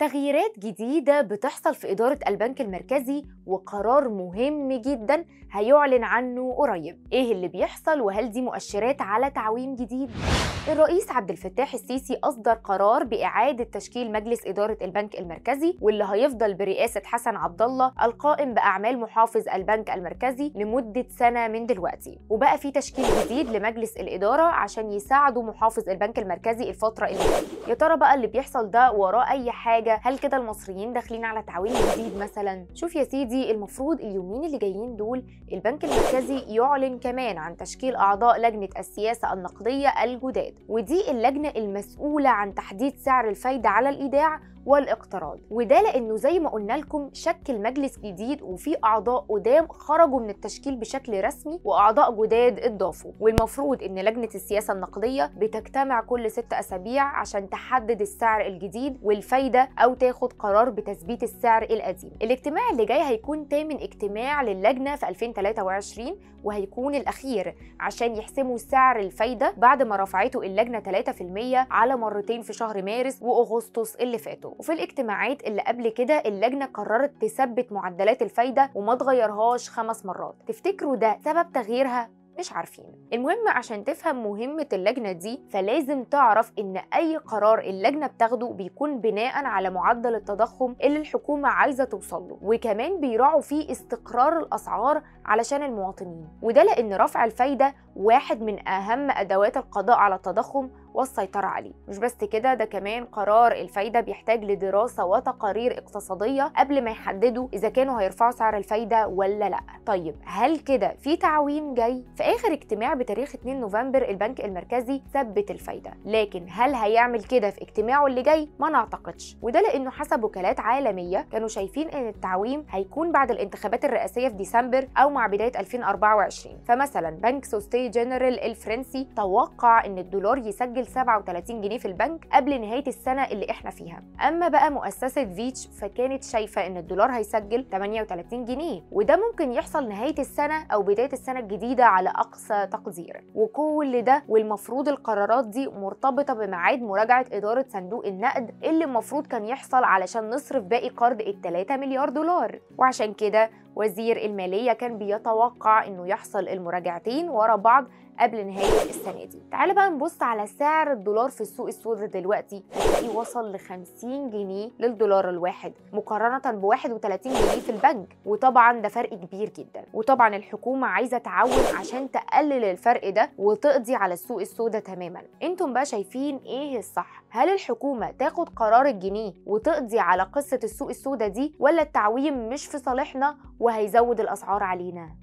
تغييرات جديدة بتحصل في إدارة البنك المركزي وقرار مهم جدا هيعلن عنه قريب إيه اللي بيحصل وهل دي مؤشرات على تعويم جديد؟ الرئيس عبد الفتاح السيسي أصدر قرار بإعادة تشكيل مجلس إدارة البنك المركزي واللي هيفضل برئاسة حسن عبد الله القائم بأعمال محافظ البنك المركزي لمدة سنة من دلوقتي وبقى في تشكيل جديد لمجلس الإدارة عشان يساعدوا محافظ البنك المركزي الفترة اللي جاية يا ترى بقى اللي بيحصل ده وراه أي حاجة هل كده المصريين داخلين على تعويم جديد مثلا شوف يا سيدي المفروض اليومين اللي جايين دول البنك المركزي يعلن كمان عن تشكيل أعضاء لجنة السياسة النقدية الجداد ودي اللجنة المسؤولة عن تحديد سعر الفايدة على الإيداع والاقتراض وده لانه زي ما قلنا لكم شكل مجلس جديد وفي اعضاء قدام خرجوا من التشكيل بشكل رسمي واعضاء جداد اتضافوا والمفروض ان لجنه السياسه النقديه بتجتمع كل ست اسابيع عشان تحدد السعر الجديد والفايده او تاخد قرار بتثبيت السعر القديم الاجتماع اللي جاي هيكون تامن اجتماع للجنه في 2023 وهيكون الاخير عشان يحسموا سعر الفايده بعد ما رفعته اللجنه 3% على مرتين في شهر مارس واغسطس اللي فاتوا وفي الاجتماعات اللي قبل كده اللجنه قررت تثبت معدلات الفايده وما تغيرهاش خمس مرات تفتكروا ده سبب تغييرها مش عارفين المهم عشان تفهم مهمة اللجنة دي فلازم تعرف ان اي قرار اللجنة بتاخده بيكون بناء على معدل التضخم اللي الحكومة عايزة توصل له وكمان بيراعوا فيه استقرار الاسعار علشان المواطنين وده لان رفع الفايدة واحد من اهم ادوات القضاء على التضخم والسيطرة عليه مش بس كده ده كمان قرار الفايدة بيحتاج لدراسة وتقارير اقتصادية قبل ما يحددوا إذا كانوا هيرفعوا سعر الفايدة ولا لأ طيب هل كده في تعويم جاي؟ في آخر اجتماع بتاريخ 2 نوفمبر البنك المركزي ثبت الفايدة لكن هل هيعمل كده في اجتماعه اللي جاي؟ ما نعتقدش وده لأنه حسب وكالات عالمية كانوا شايفين إن التعويم هيكون بعد الانتخابات الرئاسية في ديسمبر أو مع بداية 2024 فمثلا بنك سوستي جنرال الفرنسي توقع إن الدولار يسجل 37 جنيه في البنك قبل نهايه السنه اللي احنا فيها اما بقى مؤسسه فيتش فكانت شايفه ان الدولار هيسجل 38 جنيه وده ممكن يحصل نهايه السنه او بدايه السنه الجديده على اقصى تقدير وكل ده والمفروض القرارات دي مرتبطه بميعاد مراجعه اداره صندوق النقد اللي المفروض كان يحصل علشان نصرف باقي قرض ال 3 مليار دولار وعشان كده وزير المالية كان بيتوقع انه يحصل المراجعتين ورا بعض قبل نهاية السنة دي تعال بقى نبص على سعر الدولار في السوق السوداء دلوقتي هتلاقيه وصل ل 50 جنيه للدولار الواحد مقارنة ب 31 جنيه في البنك وطبعا ده فرق كبير جدا وطبعا الحكومة عايزة تعون عشان تقلل الفرق ده وتقضي على السوق السوداء تماما انتم بقى شايفين ايه الصح هل الحكومة تاخد قرار الجنيه وتقضي على قصة السوق السوداء دي ولا التعويم مش في صالحنا وهيزود الأسعار علينا